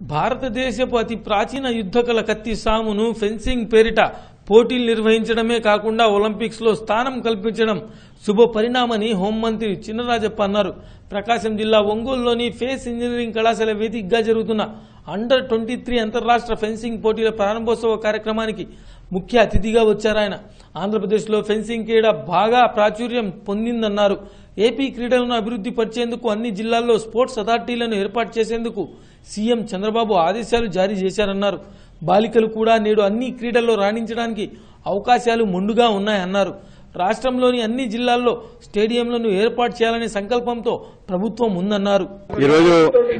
భారతదేశపు అతి ప్రాచీన యుద్ధకళ కత్తి సామును ఫెన్సింగ్ పేరిట పోటీలు నిర్వహించడమే కాకుండా ఒలింపిక్స్ లో స్థానం కల్పించడం శుభ పరిణామని హోంమంత్రి చినరాజప్ప అన్నారు ప్రకాశం జిల్లా ఒంగోలులోని ఫేస్ ఇంజనీరింగ్ కళాశాల వేదికగా జరుగుతున్న అండర్ ట్వంటీ త్రీ అంతర్రాష్ట్ర ఫెన్సింగ్ పోటీల ప్రారంభోత్సవ కార్యక్రమానికి ముఖ్య అతిథిగా వచ్చారు ఆయన ఆంధ్రప్రదేశ్లో ఫెన్సింగ్ క్రీడ బాగా ప్రాచుర్యం పొందిందన్నారు ఏపీ క్రీడలను అభివృద్ధి పరిచేందుకు అన్ని జిల్లాల్లో స్పోర్ట్స్ అథారిటీలను ఏర్పాటు చేసేందుకు సీఎం చంద్రబాబు ఆదేశాలు జారీ చేశారన్నారు బాలికలు కూడా నేడు అన్ని క్రీడల్లో రాణించడానికి అవకాశాలు మొండుగా ఉన్నాయన్నారు రాష్ట్రంలోని అన్ని జిల్లాల్లో స్టేడియంలను ఏర్పాటు చేయాలనే సంకల్పంతో ప్రభుత్వం ఉందన్నారు ఈరోజు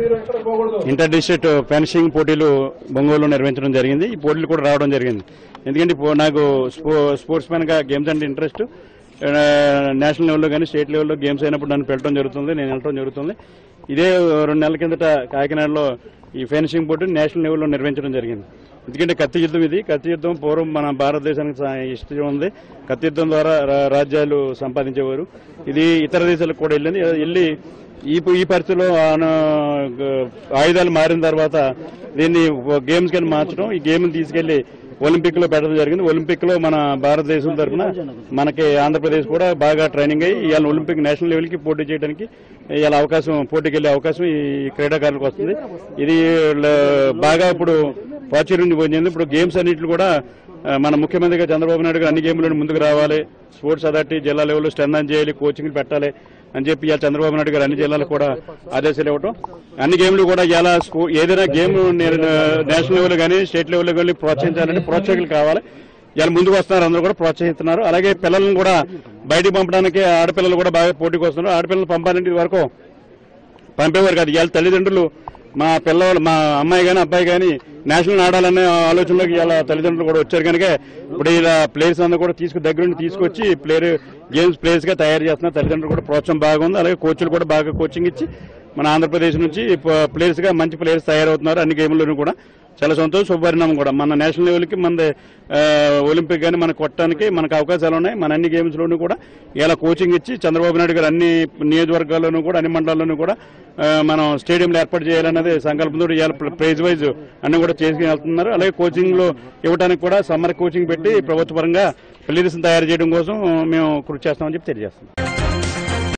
ఇంటర్ డిస్ట్రిక్ట్ ఫెన్సింగ్ పోటీలు బొంగోలులో నిర్వహించడం జరిగింది ఈ పోటీలు కూడా రావడం జరిగింది ఎందుకంటే ఇప్పుడు నాకు స్పో- స్పోర్ట్స్ మ్యాన్ గా గేమ్స్ అంటే ఇంట్రెస్ట్ ఆ, నేషనల్ లెవెల్లో కానీ స్టేట్ లెవెల్లో గేమ్స్ అయినప్పుడు నన్ను పెట్టడం జరుగుతుంది నేను వెళ్ళడం జరుగుతుంది ఇదే రెండు నెలల కిందట కాకినాడలో ఈ ఫెన్సింగ్ పోటీ నేషనల్ లెవెల్లో నిర్వహించడం జరిగింది ఎందుకంటే కత్తి యుద్ధం ఇది కత్తి యుద్ధం పూర్వం మన భారతదేశానికి సా- హిస్టరీ ఉంది కత్తి యుద్ధం ద్వారా రా- రాజ్యాలు సంపాదించేవారు ఇది ఇతర దేశాలకు కూడా వెళ్ళింది వెళ్ళి ఈ ఈ పరిస్థితిలో ఆన- గ- ఆయుధాలు మారిన తర్వాత దీన్ని గేమ్స్ కింద మార్చడం ఈ గేమ్ తీసుకెళ్లి ఒలింపిక్ లో పెట్టడం జరిగింది ఒలింపిక్ లో మన భారతదేశం తరఫున మనకి ఆంధ్రప్రదేశ్ కూడా బాగా ట్రైనింగ్ అయ్యి ఇవాళ ఒలింపిక్ నేషనల్ లెవెల్ కి పోటీ చేయడానికి ఇవాళ అవకాశం పోటీకి వెళ్లే అవకాశం ఈ క్రీడాకారులకు వస్తుంది ఇది ల- బాగా ఇప్పుడు ప్రాచుర్యం పొందింది ఇప్పుడు గేమ్స్ అన్నింటిలో కూడా ఆ, మన ముఖ్యమంత్రిగా చంద్రబాబు నాయుడు గారు అన్ని గేమ్లను ముందుకు రావాలి స్పోర్ట్స్ అథారిటీ జిల్లా లెవెల్లో స్ట్రెంథన్ చేయాలి కోచింగ్ పెట్టాలి అని చెప్పి ఇవాళ చంద్రబాబు నాయుడు గారు అన్ని జిల్లాలకు కూడా ఆదేశాలు ఇవ్వటం అన్ని గేమ్లు కూడా ఇలా ఏదైనా గేమ్ నేషనల్ లెవెల్ కానీ స్టేట్ లెవెల్ కానీ ప్రోత్సహించాలంటే ప్రోత్సాహకులు కావాలి ఇలా ముందుకు వస్తున్నారు అందరూ కూడా ప్రోత్సహిస్తున్నారు అలాగే పిల్లలను కూడా బయటికి పంపడానికి ఆడపిల్లలు కూడా బాగా పోటీకి వస్తున్నారు ఆడపిల్లలు పంపాలంటే ఇది వరకు పంపేవారు కాదు ఇవాళ తల్లిదండ్రులు మా పిల్లవాళ్ళు మా అమ్మాయి కానీ అబ్బాయి కానీ నేషనల్ ఆడాలనే ఆలోచనలోకి ఇలా తల్లిదండ్రులు కూడా వచ్చారు కనుక ఇప్పుడు ఇలా ప్లేయర్స్ అందరూ కూడా తీసుకు దగ్గరుండి తీసుకొచ్చి ప్లేయర్ గేమ్స్ ప్లేయర్స్ గా తయారు చేస్తున్నారు తల్లిదండ్రులు కూడా ప్రోత్సాహం బాగుంది అలాగే కోచ్లు కూడా బాగా కోచింగ్ ఇచ్చి మన ఆంధ్రప్రదేశ్ నుంచి ప్లేయర్స్ గా మంచి ప్లేయర్స్ తయారవుతున్నారు అన్ని గేమ్లోనూ కూడా చాలా సంతోషం శుభపరిణామం కూడా మన నేషనల్ లెవెల్కి మన ఒలింపిక్ కానీ మనకు కొట్టడానికి మనకు అవకాశాలు ఉన్నాయి మన అన్ని గేమ్స్ లోనూ కూడా ఇలా కోచింగ్ ఇచ్చి చంద్రబాబు నాయుడు గారు అన్ని నియోజకవర్గాల్లోనూ కూడా అన్ని మండలాల్లోనూ కూడా ఆ, మనం స్టేడియంలో ఏర్పాటు చేయాలన్నది సంకల్పంతో ఇవాళ ప్రైజ్ వైజ్ అన్ని కూడా చేసుకుని వెళ్తున్నారు అలాగే కోచింగ్ లో ఇవ్వడానికి కూడా సమ్మర్ కోచింగ్ పెట్టి ప్రభుత్వ పరంగా ప్లేయర్స్ తయారు చేయడం కోసం మేము కృషి చేస్తామని చెప్పి తెలియజేస్తున్నాం